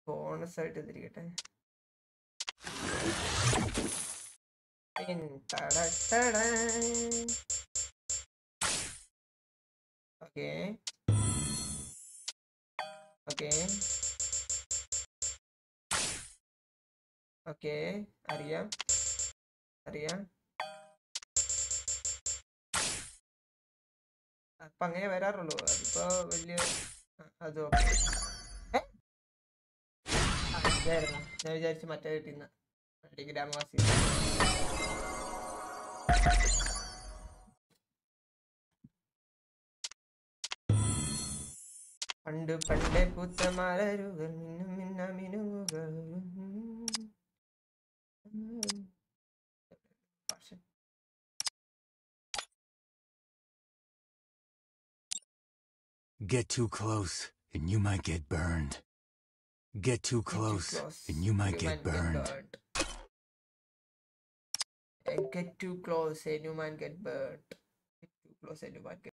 Bonus ആയിട്ട് തിരികട്ടെ പിൻ തടട്ടട. ഓക്കേ ഓക്കേ ഓക്കേ അറിയാം അറിയാം അപ്പൊ അങ്ങനെ വരാറുള്ളൂ അതിപ്പോ വലിയ ആ, അത് ഓക്കെ ഇതായിരുന്നു ഞാൻ വിചാരിച്ചു മറ്റേ വീട്ടിൽ നിന്ന് അടി ഗ്രാമവാസി പണ്ട് പണ്ടേ പൂത്ത മലരുകൾ മിന്നും മിന്ന മിനുകൾ പക്ഷെ Get too close, and you might get burned. Get too close, and you might get burned. And get too close and you might get burned. Get too close and you might get